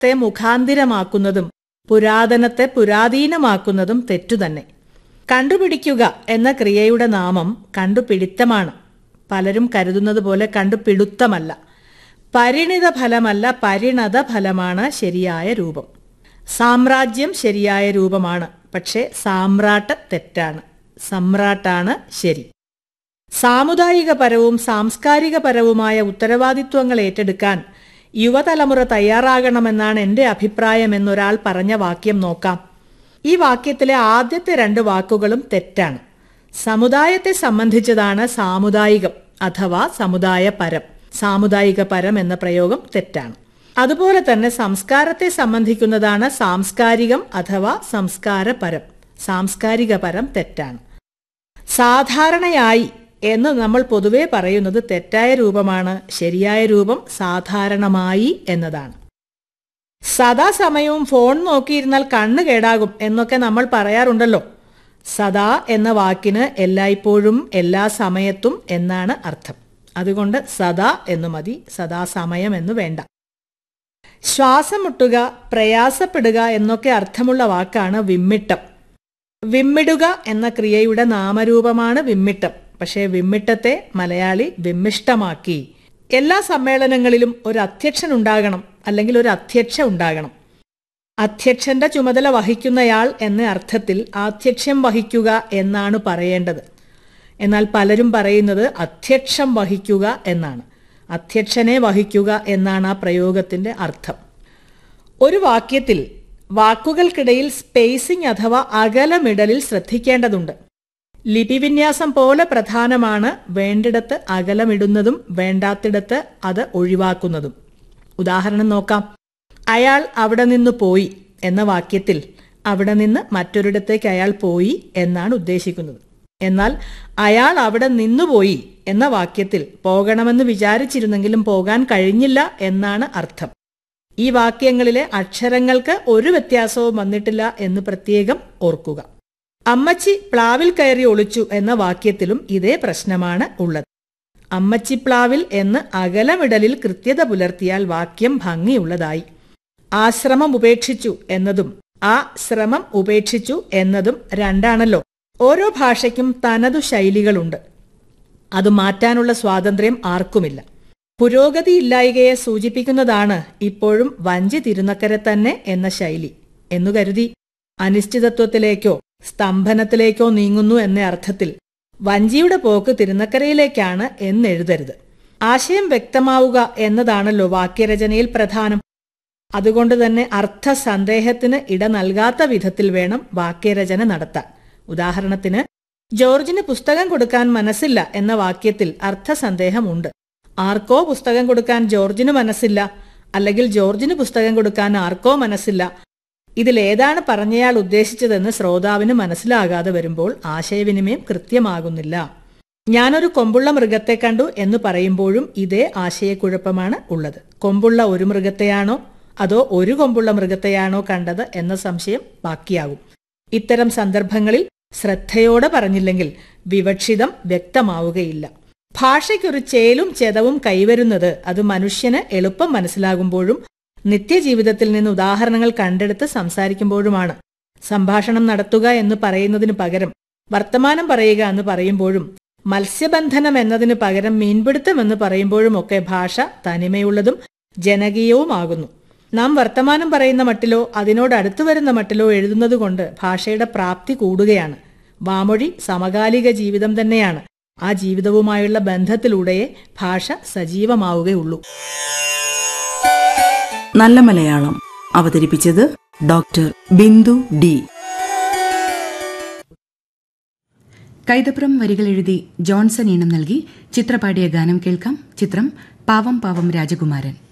ത്തെ മുഖാന്തിരമാക്കുന്നതും പുരാതനത്തെ പുരാതീനമാക്കുന്നതും തെറ്റുതന്നെ കണ്ടുപിടിക്കുക എന്ന ക്രിയയുടെ നാമം കണ്ടുപിടിത്തമാണ് പലരും കരുതുന്നത് പോലെ കണ്ടുപിടുത്തമല്ല പരിണിത ഫലമല്ല പരിണത ഫലമാണ് ശരിയായ രൂപം സാമ്രാജ്യം ശരിയായ രൂപമാണ് പക്ഷേ സാമ്രാട്ട് തെറ്റാണ് സമ്രാട്ടാണ് ശരി സാമുദായികപരവും സാംസ്കാരികപരവുമായ ഉത്തരവാദിത്വങ്ങൾ ഏറ്റെടുക്കാൻ യുവതലമുറ തയ്യാറാകണമെന്നാണ് എന്റെ അഭിപ്രായം എന്നൊരാൾ പറഞ്ഞ വാക്യം നോക്കാം ഈ വാക്യത്തിലെ ആദ്യത്തെ രണ്ട് വാക്കുകളും തെറ്റാണ് സമുദായത്തെ സംബന്ധിച്ചതാണ് സാമുദായികം അഥവാ സമുദായ പരം സാമുദായിക പരം എന്ന പ്രയോഗം തെറ്റാണ് അതുപോലെ തന്നെ സംസ്കാരത്തെ സംബന്ധിക്കുന്നതാണ് സാംസ്കാരികം അഥവാ സംസ്കാരപരം സാംസ്കാരിക പരം തെറ്റാണ് സാധാരണയായി എന്ന് നമ്മൾ പൊതുവെ പറയുന്നത് തെറ്റായ രൂപമാണ് ശരിയായ രൂപം സാധാരണമായി എന്നതാണ് സദാസമയവും ഫോൺ നോക്കിയിരുന്നാൽ കണ്ണ് കേടാകും എന്നൊക്കെ നമ്മൾ പറയാറുണ്ടല്ലോ സദാ എന്ന വാക്കിന് എല്ലായ്പ്പോഴും എല്ലാ സമയത്തും എന്നാണ് അർത്ഥം അതുകൊണ്ട് സദാ എന്നു മതി സദാസമയം എന്ന് വേണ്ട ശ്വാസം മുട്ടുക പ്രയാസപ്പെടുക എന്നൊക്കെ അർത്ഥമുള്ള വാക്കാണ് വിമ്മിട്ടം വിമ്മിടുക എന്ന ക്രിയയുടെ നാമരൂപമാണ് വിമ്മിട്ടം പക്ഷേ വിമ്മിട്ടത്തെ മലയാളി വിമ്മിഷ്ടമാക്കി എല്ലാ സമ്മേളനങ്ങളിലും ഒരു അധ്യക്ഷൻ ഉണ്ടാകണം അല്ലെങ്കിൽ ഒരു അധ്യക്ഷ ഉണ്ടാകണം അധ്യക്ഷന്റെ ചുമതല വഹിക്കുന്നയാൾ എന്ന അർത്ഥത്തിൽ ആധ്യക്ഷ്യം വഹിക്കുക എന്നാണ് പറയേണ്ടത് എന്നാൽ പലരും പറയുന്നത് അധ്യക്ഷം വഹിക്കുക എന്നാണ് അധ്യക്ഷനെ വഹിക്കുക എന്നാണ് ആ പ്രയോഗത്തിന്റെ അർത്ഥം ഒരു വാക്യത്തിൽ വാക്കുകൾക്കിടയിൽ സ്പേസിംഗ് അഥവാ അകലമിടലിൽ ശ്രദ്ധിക്കേണ്ടതുണ്ട് ലിപിവിന്യാസം പോലെ പ്രധാനമാണ് വേണ്ടിടത്ത് അകലമിടുന്നതും വേണ്ടാത്തിടത്ത് അത് ഒഴിവാക്കുന്നതും ഉദാഹരണം നോക്കാം അയാൾ അവിടെ നിന്ന് പോയി എന്ന വാക്യത്തിൽ അവിടെ നിന്ന് മറ്റൊരിടത്തേക്ക് അയാൾ പോയി എന്നാണ് ഉദ്ദേശിക്കുന്നത് എന്നാൽ അയാൾ അവിടെ നിന്നുപോയി എന്ന വാക്യത്തിൽ പോകണമെന്ന് വിചാരിച്ചിരുന്നെങ്കിലും പോകാൻ കഴിഞ്ഞില്ല എന്നാണ് അർത്ഥം ഈ വാക്യങ്ങളിലെ അക്ഷരങ്ങൾക്ക് ഒരു വ്യത്യാസവും വന്നിട്ടില്ല എന്ന് പ്രത്യേകം ഓർക്കുക അമ്മച്ചി പ്ലാവിൽ കയറി ഒളിച്ചു എന്ന വാക്യത്തിലും ഇതേ പ്രശ്നമാണ് ഉള്ളത് അമ്മച്ചി പ്ലാവിൽ എന്ന് അകലമിടലിൽ കൃത്യത പുലർത്തിയാൽ വാക്യം ഭംഗിയുള്ളതായി ആശ്രമം ഉപേക്ഷിച്ചു എന്നതും ആ ശ്രമം ഉപേക്ഷിച്ചു എന്നതും രണ്ടാണല്ലോ ഓരോ ഭാഷയ്ക്കും തനതു ശൈലികളുണ്ട് അത് മാറ്റാനുള്ള സ്വാതന്ത്ര്യം ആർക്കുമില്ല പുരോഗതി ഇല്ലായികയെ സൂചിപ്പിക്കുന്നതാണ് ഇപ്പോഴും വഞ്ചി തിരുനക്കരെ തന്നെ എന്ന ശൈലി എന്നു കരുതി അനിശ്ചിതത്വത്തിലേക്കോ സ്തംഭനത്തിലേക്കോ നീങ്ങുന്നു എന്ന അർത്ഥത്തിൽ വഞ്ചിയുടെ പോക്ക് തിരുനക്കരയിലേക്കാണ് എന്നെഴുതരുത് ആശയം വ്യക്തമാവുക എന്നതാണല്ലോ വാക്യരചനയിൽ പ്രധാനം അതുകൊണ്ട് തന്നെ അർത്ഥ സന്ദേഹത്തിന് ഇട നൽകാത്ത വിധത്തിൽ വേണം വാക്യരചന നടത്താൻ ഉദാഹരണത്തിന് ജോർജിന് പുസ്തകം കൊടുക്കാൻ മനസ്സില്ല എന്ന വാക്യത്തിൽ അർത്ഥസന്ദേഹമുണ്ട് ആർക്കോ പുസ്തകം കൊടുക്കാൻ ജോർജിന് മനസ്സില്ല അല്ലെങ്കിൽ ജോർജിന് പുസ്തകം കൊടുക്കാൻ ആർക്കോ മനസ്സില്ല ഇതിലേതാണ് പറഞ്ഞയാൾ ഉദ്ദേശിച്ചതെന്ന് ശ്രോതാവിന് മനസ്സിലാകാതെ വരുമ്പോൾ ആശയവിനിമയം കൃത്യമാകുന്നില്ല ഞാനൊരു കൊമ്പുള്ള മൃഗത്തെ കണ്ടു എന്ന് പറയുമ്പോഴും ഇതേ ആശയക്കുഴപ്പമാണ് ഉള്ളത് കൊമ്പുള്ള ഒരു മൃഗത്തെയാണോ അതോ ഒരു കൊമ്പുള്ള മൃഗത്തെയാണോ കണ്ടത് എന്ന സംശയം ബാക്കിയാകും ഇത്തരം സന്ദർഭങ്ങളിൽ ശ്രദ്ധയോടെ പറഞ്ഞില്ലെങ്കിൽ വിവക്ഷിതം വ്യക്തമാവുകയില്ല ഭാഷയ്ക്കൊരു ചേലും ചെതവും കൈവരുന്നത് അത് മനുഷ്യന് എളുപ്പം മനസ്സിലാകുമ്പോഴും നിത്യജീവിതത്തിൽ നിന്ന് ഉദാഹരണങ്ങൾ കണ്ടെടുത്ത് സംസാരിക്കുമ്പോഴുമാണ് സംഭാഷണം നടത്തുക എന്ന് പറയുന്നതിനു പകരം വർത്തമാനം പറയുക എന്ന് പറയുമ്പോഴും മത്സ്യബന്ധനം എന്നതിന് പകരം മീൻപിടുത്തം എന്ന് പറയുമ്പോഴുമൊക്കെ ഭാഷ തനിമയുള്ളതും ജനകീയവുമാകുന്നു നാം വർത്തമാനം പറയുന്ന മട്ടിലോ അതിനോട് അടുത്തു വരുന്ന മട്ടിലോ എഴുതുന്നതുകൊണ്ട് ഭാഷയുടെ പ്രാപ്തി കൂടുകയാണ് വാമൊഴി സമകാലിക ജീവിതം തന്നെയാണ് ആ ജീവിതവുമായുള്ള ബന്ധത്തിലൂടെയേ ഭാഷ സജീവമാവുകയുള്ളൂ നല്ല മലയാളം അവതരിപ്പിച്ചത് ഡോക്ടർ ബിന്ദു ഡി കൈതപ്രം വരികൾ എഴുതി ജോൺസൺ ഈണം നൽകി ചിത്രപാടിയ ഗാനം കേൾക്കാം ചിത്രം പാവം പാവം രാജകുമാരൻ